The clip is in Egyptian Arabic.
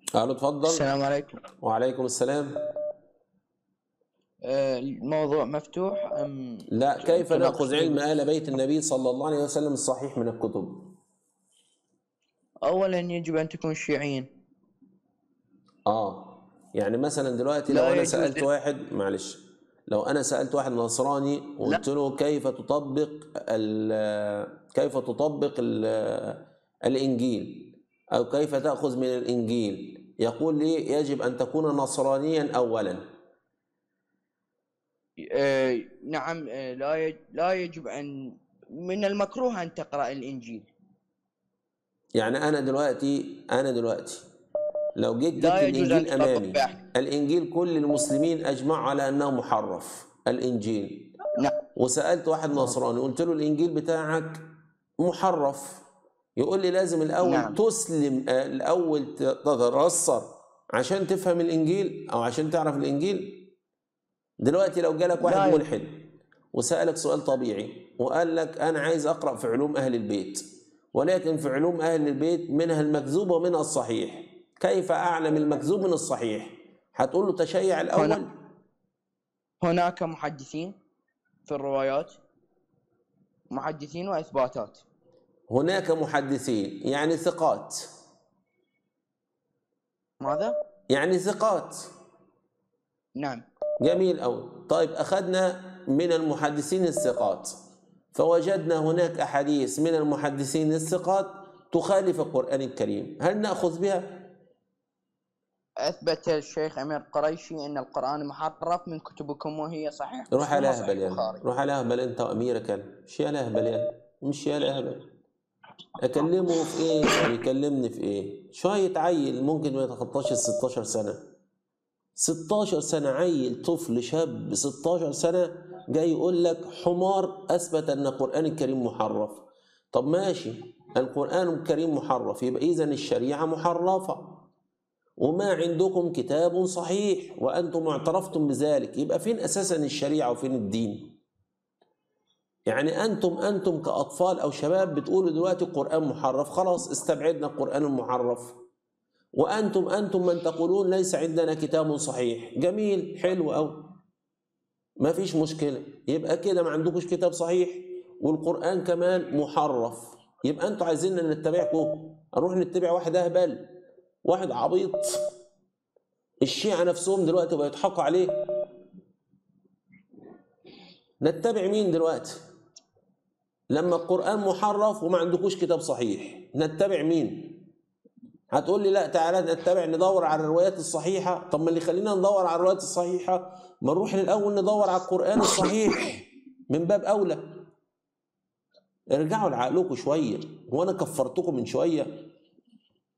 الو اتفضل السلام عليكم وعليكم السلام آه، الموضوع مفتوح أم لا كيف تناقش ناخذ فيه؟ علم ال بيت النبي صلى الله عليه وسلم الصحيح من الكتب أولا يجب أن تكون شيعيا اه يعني مثلا دلوقتي لو لا انا يجوز سالت ل- واحد معلش لو انا سالت واحد نصراني وقلت له كيف تطبق ال- كيف تطبق ال- الانجيل او كيف تاخذ من الانجيل يقول لي يجب ان تكون نصرانيا اولا آه، نعم آه، لا يج- لا يجب أن من المكروه أن تقرأ الإنجيل يعني انا دلوقتي انا دلوقتي لو جيت جبت لا يجوز أن الانجيل امامي تطبق الانجيل كل المسلمين اجمعوا على انه محرف الانجيل نعم وسالت واحد نصراني قلت له الانجيل بتاعك محرف يقول لي لازم الاول نعم. نعم. تسلم آه، الاول تترسر عشان تفهم الانجيل او عشان تعرف الانجيل دلوقتي لو جالك لا واحد يا- ملحد وسالك سؤال طبيعي وقال لك انا عايز اقرا في علوم اهل البيت ولكن في علوم اهل البيت منها المكذوب ومنها الصحيح كيف اعلم المكذوب من الصحيح هتقول له تشيع الاول هنا- هناك محدثين في الروايات محدثين وإثباتات هناك محدثين يعني ثقات ماذا؟ يعني ثقات نعم جميل أوي طيب أخذنا من المحدثين الثقات فوجدنا هناك أحاديث من المحدثين الثقات تخالف القرآن الكريم هل نأخذ بها؟ أثبت الشيخ أمير قريشي أن القرآن محرف من كتبكم وهي صحيح روح على مسلم وصحيح أهبل يعني البخاري. روح على أهبل أنت وأميرك يعني مش يا أهبل يعني مش يا أهبل أكلمه في إيه؟ يعني يكلمني في إيه؟ شوية عيل ممكن ما يتخطاش ال 16 سنة 16 سنة عيل طفل شاب 16 سنة جاي يقول لك حمار أثبت أن القرآن الكريم محرف طب ماشي القرآن الكريم محرف يبقى إذا الشريعة محرفة وما عندكم كتاب صحيح وأنتم اعترفتم بذلك يبقى فين أساسا الشريعة وفين الدين يعني أنتم أنتم كأطفال أو شباب بتقولوا دلوقتي القرآن محرف خلاص استبعدنا القرآن المحرف وأنتم أنتم من تقولون ليس عندنا كتاب صحيح جميل حلو أوي ما فيش مشكلة يبقى كده ما عندكوش كتاب صحيح والقرآن كمان محرف يبقى أنتوا عايزيننا نتبعكم نروح نتبع واحد أهبل واحد عبيط الشيعة نفسهم دلوقتي بقوا يضحكوا عليه نتبع مين دلوقتي لما القرآن محرف وما عندكوش كتاب صحيح نتبع مين هتقول لي لا تعالى نتبع ندور على الروايات الصحيحة طب ما اللي خلينا ندور على الروايات الصحيحة ما نروح الأول ندور على القرآن الصحيح من باب أولى ارجعوا لعقلكم شوية وانا كفرتكم من شوية